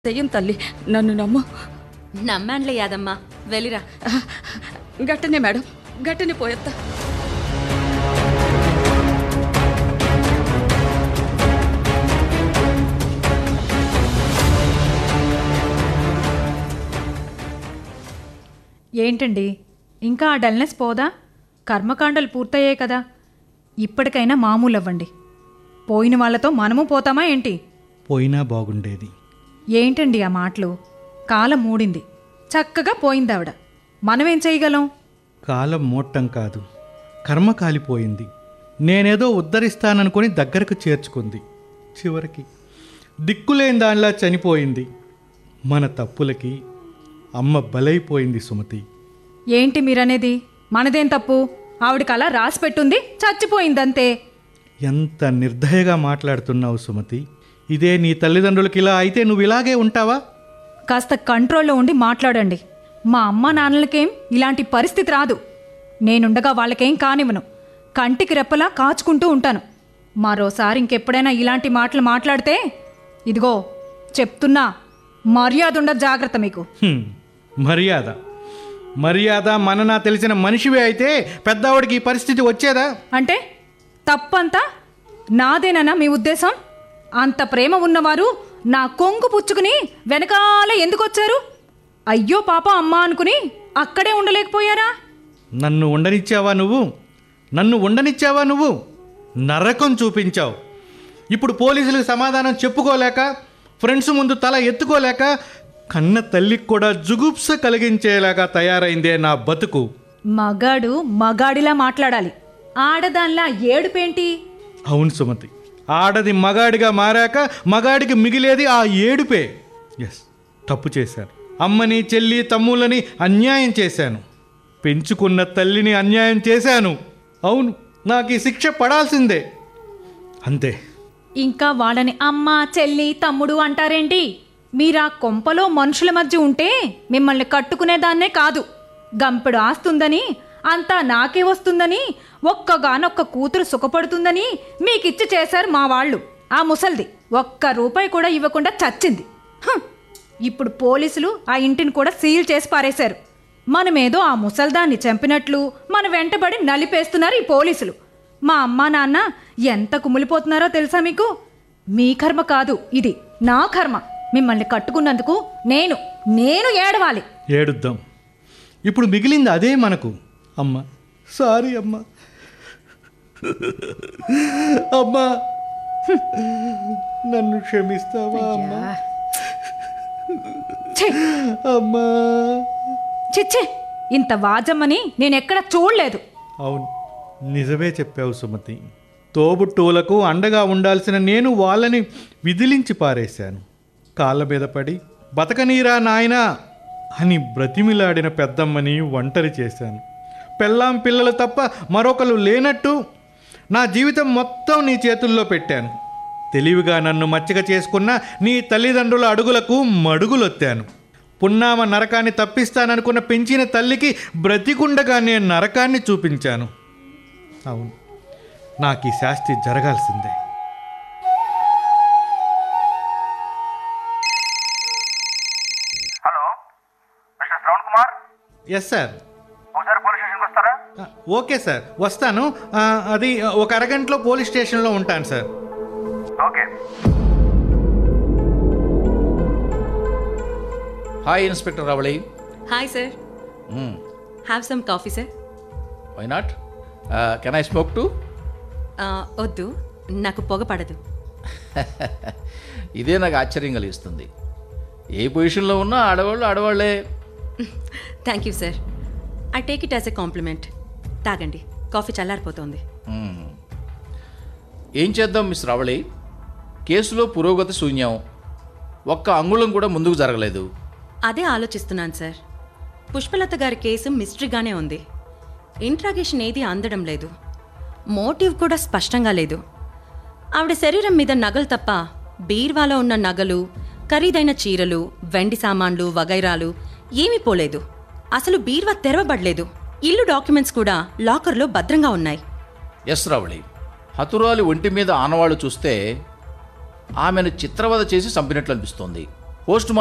దెయ్యం తల్లి నన్ను నమ్ము నమ్మాన్లే యాదమ్మా వెళ్ళిరా గట్టనే మేడం గట్టనే పోయొత్తా ఏంటండి ఇంకా ఆ డల్నెస్ పోదా కర్మకాండలు పూర్తయ్యాయి కదా ఇప్పటికైనా మామూలు అవ్వండి పోయిన వాళ్ళతో మనము పోతామా ఏంటి పోయినా బాగుండేది ఏంటండి ఆ మాటలు కాలం మూడింది చక్కగా పోయిందావిడ మనమేం చేయగలం కాలం మోట్టం కాదు కర్మ కాలిపోయింది నేనేదో ఉద్ధరిస్తాననుకొని దగ్గరకు చేర్చుకుంది చివరికి దిక్కులేని దానిలా చనిపోయింది మన తప్పులకి అమ్మ బలైపోయింది సుమతి ఏంటి మీరనేది మనదేం తప్పు ఆవిడకి అలా రాసి పెట్టుంది చచ్చిపోయిందంతే ఎంత నిర్దయగా మాట్లాడుతున్నావు సుమతి ఇదే నీ తల్లిదండ్రులకి ఇలా అయితే నువ్వు ఇలాగే ఉంటావా కాస్త కంట్రోల్లో ఉండి మాట్లాడండి మా అమ్మ నాన్నలకేం ఇలాంటి పరిస్థితి రాదు నేనుండగా వాళ్ళకేం కానివ్వను కంటికి రెప్పలా కాచుకుంటూ ఉంటాను మరోసారి ఇంకెప్పుడైనా ఇలాంటి మాటలు మాట్లాడితే ఇదిగో చెప్తున్నా మర్యాద ఉండదు జాగ్రత్త మీకు హ్మ్, మర్యాద మర్యాద మననా తెలిసిన మనిషివే అయితే పెద్దవాడికి ఈ పరిస్థితి వచ్చేదా అంటే తప్పంతా నాదేనన్నా మీ ఉద్దేశం అంత ప్రేమ ఉన్నవారు నా కొంగు పుచ్చుకుని వెనకాల ఎందుకొచ్చారు అయ్యో పాప అమ్మ అనుకుని అక్కడే ఉండలేకపోయారా నన్ను ఉండనిచ్చావా నువ్వు నన్ను ఉండనిచ్చావా నువ్వు నరకం చూపించావు ఇప్పుడు పోలీసులకు సమాధానం చెప్పుకోలేక ఫ్రెండ్స్ ముందు తల ఎత్తుకోలేక కన్న తల్లికి కూడా జుగుప్స కలిగించేలాగా తయారైందే నా బతుకు మగాడు మగాడిలా మాట్లాడాలి ఆడదాన్లా ఏడుపేంటి అవును సుమతి ఆడది మగాడిగా మారాక మగాడికి మిగిలేది ఆ ఏడుపే ఎస్ తప్పు చేశాను అమ్మని చెల్లి తమ్ముళ్ళని అన్యాయం చేశాను పెంచుకున్న తల్లిని అన్యాయం చేశాను అవును నాకు ఈ శిక్ష పడాల్సిందే అంతే ఇంకా వాళ్ళని అమ్మ చెల్లి తమ్ముడు అంటారేంటి మీరా కొంపలో మనుషుల మధ్య ఉంటే మిమ్మల్ని కట్టుకునేదాన్నే కాదు గంపెడు ఆస్తుందని అంతా నాకే వస్తుందని ఒక్కగానొక్క కూతురు సుఖపడుతుందని మీకిచ్చి చేశారు మా వాళ్ళు ఆ ముసల్ది ఒక్క రూపాయి కూడా ఇవ్వకుండా చచ్చింది హ్! ఇప్పుడు పోలీసులు ఆ ఇంటిని కూడా సీల్ చేసి పారేశారు మనమేదో ఆ ముసల్దాన్ని చంపినట్లు మన వెంటబడి నలిపేస్తున్నారు ఈ పోలీసులు మా అమ్మా నాన్న ఎంత కుమిలిపోతున్నారో తెలుసా మీకు మీ కర్మ కాదు ఇది నా కర్మ మిమ్మల్ని కట్టుకున్నందుకు నేను నేను ఏడవాలి ఏడుద్దాం ఇప్పుడు మిగిలింది అదే మనకు అమ్మ సారీ అమ్మ అమ్మా నన్ను క్షమిస్తావా అమ్మా ఛే అమ్మా చిచ్చే ఇంత వాజమ్మని నేనెక్కడ చూడలేదు అవును నిజమే చెప్పావు సుమతి తోబుట్టువులకు అండగా ఉండాల్సిన నేను వాళ్ళని విదిలించి పారేశాను కాళ్ళ మీద పడి బతకనీరా నాయనా అని బ్రతిమిలాడిన పెద్దమ్మని ఒంటరి చేశాను పెళ్ళాం పిల్లలు తప్ప మరొకరు లేనట్టు నా జీవితం మొత్తం నీ చేతుల్లో పెట్టాను తెలివిగా నన్ను మచ్చిక చేసుకున్న నీ తల్లిదండ్రుల అడుగులకు మడుగులొత్తాను పున్నామ నరకాన్ని తప్పిస్తాననుకున్న పెంచిన తల్లికి బ్రతికుండగా నేను నరకాన్ని చూపించాను అవును నాకు ఈ శాస్తి జరగాల్సిందే hello mister Shravan Kumar yes sir ఒకసారి పోలీస్ స్టేషన్కి వస్తారా ఓకే సార్ వస్తాను ఆ, అది ఒక అరగంటలో పోలీస్ స్టేషన్లో ఉంటాను sir okay hi inspector Ravali hi sir have some coffee sir why not can I smoke too వద్దు నాకు పొగ పడదు ఇదే నాకు ఆశ్చర్యం కలిగిస్తుంది ఏ పొజిషన్లో ఉన్నా ఆడవాళ్ళు ఆడవాళ్లే thank you sir I take it as a compliment తాగండి కాఫీ చల్లారిపోతుంది మ్మ్. ఏం చేద్దాం మిస్ రవళి కేసులో పురోగతి శూన్యం ఒక్క అంగుళం కూడా ముందుకు జరగలేదు అదే ఆలోచిస్తున్నాను సార్ పుష్పలత గారి కేసు మిస్టరీగానే ఉంది ఇంట్రాగేషన్ ఏది అందడం లేదు మోటివ్ కూడా స్పష్టంగా లేదు ఆవిడ శరీరం మీద నగలు తప్ప బీర్వాలో ఉన్న నగలు ఖరీదైన చీరలు వెండి సామాన్లు వగైరాలు ఏమీ పోలేదు అసలు బీర్వా తెరవబడలేదు ఇల్లు డాక్యుమెంట్స్ కూడా లాకర్లో భద్రంగా ఉన్నాయి ఎస్ రవళి హతురాలి ఒంటి మీద ఆనవాళ్లు చూస్తే ఆమెను చిత్రవద చేసి చంపినట్లు అనిపిస్తోంది పోస్ట్